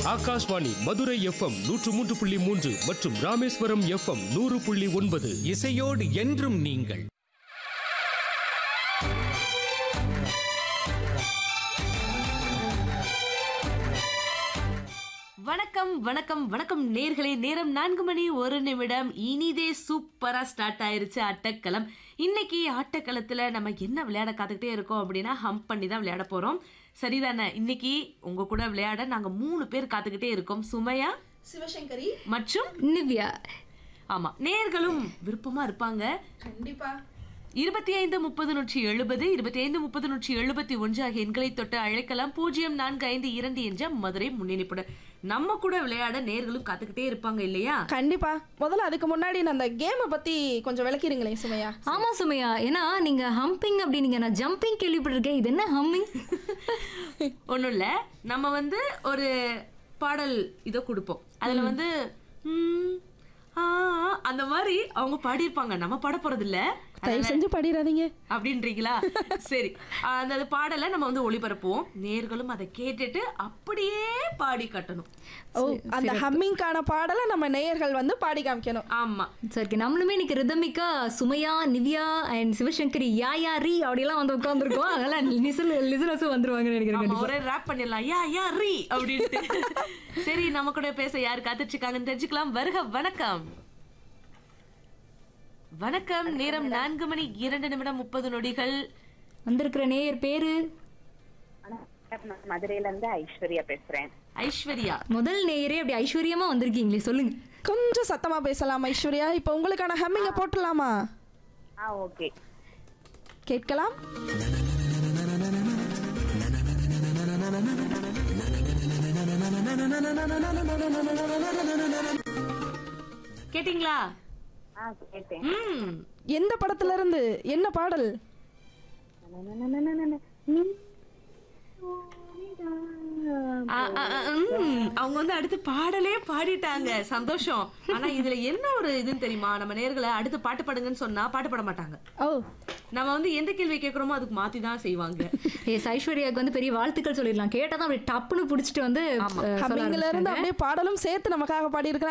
Akashvani Madurai FM நூற்று மூன்று புள்ளி மூன்று மற்றும் ராமேஸ்வரம் எஃப்எம் நூறு புள்ளி ஒன்பது இசையோடு என்றும் நீங்கள் வணக்கம் வணக்கம் வணக்கம் நேர்களே நேரம் நான்கு மணி ஒரு நிமிடம் இனிதே சூப்பரா ஸ்டார்ட் ஆயிருச்சு ஆட்டக்களம் இன்னைக்கு ஆட்டக்களத்துல நம்ம என்ன விளையாட காத்துக்கிட்டே இருக்கோம் அப்படின்னா ஹம்ப் பண்ணி தான் விளையாட போறோம் சரிதானே இன்னைக்கு உங்க கூட விளையாட நாங்க மூணு பேர் காத்துக்கிட்டே இருக்கோம் சுமையா சிவசங்கரி மற்றும் நிவ்யா ஆமா நேர்களும் விருப்பமா இருப்பாங்க கண்டிப்பா இருபத்தி ஐந்து முப்பது நூற்றி எழுபது இருபத்தி ஐந்து முப்பது நூற்றி எழுபத்தி ஒன்று ஆகிய எண்களை தொட்டு அழைக்கலாம் பூஜ்ஜியம் நான்கு ஐந்து இரண்டு என்ற மதுரை முன்னணிப்புடன் நம்ம கூட விளையாட நேர்களும் காத்துக்கிட்டே இருப்பாங்க இல்லையா கண்டிப்பா முதல்ல அதுக்கு முன்னாடி நான் அந்த கேமை பத்தி கொஞ்சம் விளக்கிடுங்களேன் சுமையா ஆமா சுமையா ஏன்னா நீங்க ஹம்பிங் அப்படின்னீங்க நான் ஜம்பிங் கேள்விப்பட்டிருக்கேன் இது என்ன ஹம்மிங் ஒன்றும் இல்லை நம்ம வந்து ஒரு பாடல் இதோ கொடுப்போம் அதுல வந்து ம், ஆ, அந்த மாதிரி அவங்க பாடியிருப்பாங்க நம்ம பாட போறது இல்ல தயவு செஞ்சு படிடாதீங்க அப்படின்றீங்களா சரி அந்த அது பாடலை நம்ம வந்து ஒளிபரப்புவோம் நேர்களும் அதை கேட்டுட்டு அப்படியே பாடி கட்டணும் ஓ அந்த ஹம்மிங்கான பாடலை நம்ம நேயர்கள் வந்து பாடி காமிக்கணும் ஆமா சரி நம்மளுமே இன்னைக்கு ரிதமிக்கா சுமையா நிவ்யா அண்ட் சிவசங்கரி யா யா ரீ அப்படியெல்லாம் வந்து உட்காந்துருக்கோம் அதனால லிசல் லிசனஸும் வந்துருவாங்கன்னு நினைக்கிறேன் ஆமா, கண்டிப்பா. ஒரே ரேப் பண்ணிடலாம் யா யா ரீ அப்படின்ட்டு சரி நம்ம கூட பேச யார் காத்துட்டு இருக்காங்கன்னு தெரிஞ்சுக்கலாம் வருக வணக்கம் வணக்கம் நேரம் நான்கு மணி இரண்டு நிமிடம் முப்பது நொடிகள் வந்திருக்கிற நேயர் பேரு வணக்கம், நான் மதுரையில இருந்து ஐஸ்வர்யா பேசுறேன் ஐஸ்வர்யா முதல் நேயரே அப்படி ஐஸ்வர்யமா வந்திருக்கீங்களே சொல்லுங்க கொஞ்சம் சத்தமா பேசலாம் ஐஸ்வர்யா இப்போ உங்களுக்கான ஹம்மிங்கை போட்டுடலாமா ஆ ஓகே கேட்கலாம் கேட்டிங்களா ஆ கேட்டேன் ம் எந்த படத்துல இருந்து என்ன பாடல் நீ ஆ, ஆ, ஆ, ம். அவங்க வந்து அடுத்து பாடலே பாடிட்டாங்க சந்தோஷம் ஆனா இதுல என்ன ஒரு இதுன்னு தெரியுமா நம்ம நேர்களை அடுத்து பாட்டு பாடுங்கன்னு சொன்னா பாட்டு பாட மாட்டாங்க ஓ நம்ம வந்து எந்த கேள்வி கேட்கறோமோ அதுக்கு மாத்தி தான் செய்வாங்க எஸ் ஐஸ்வர்யாவுக்கு வந்து பெரிய வாழ்த்துக்கள் சொல்லிடலாம் கேட்டா தான் அப்படி டப்புன்னு பிடிச்சிட்டு வந்து அஹ், சொல்ல ஹம்மிங்ல இருந்து ஆரம்பிச்சிட்டாங்க. அப்படியே பாடலும் சேர்த்து நமக்காக பாடி